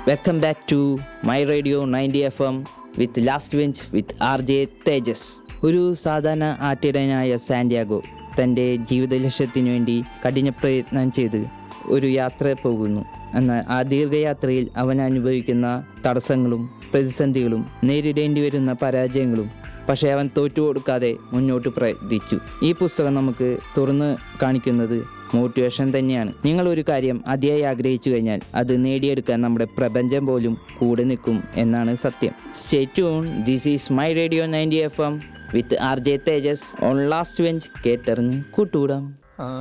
welcome back to my radio ninety F M with last bench with R J Tejas ഒരു സാധാരണ ആട്ടിടനായ Santiago തൻ്റെ ജീവിത ലക്ഷ്യത്തിനു വേണ്ടി കഠിന പ്രയത്നം ചെയ്ത് ഒരു യാത്ര പോകുന്നു എന്നാൽ ആ ദീർഘയാത്രയിൽ അവൻ അനുഭവിക്കുന്ന തടസ്സങ്ങളും പ്രതിസന്ധികളും നേരിടേണ്ടി വരുന്ന പരാജയങ്ങളും പക്ഷേ അവൻ തോറ്റു കൊടുക്കാതെ മുന്നോട്ട് പ്രയത്നിച്ചു ഈ പുസ്തകം നമുക്ക് തുറന്ന് കാണിക്കുന്നത് മോട്ടിവേഷൻ തന്നെയാണ് നിങ്ങൾ ഒരു കാര്യം അതിയായി ആഗ്രഹിച്ചു കഴിഞ്ഞാൽ അത് നേടിയെടുക്കാൻ നമ്മുടെ പ്രപഞ്ചം പോലും കൂടെ നിൽക്കും എന്നാണ് സത്യം stay tune this is my radio ninety F M with R J Tejas on last bench കേട്ടറിഞ്ഞ് കൂട്ടുകൂടാം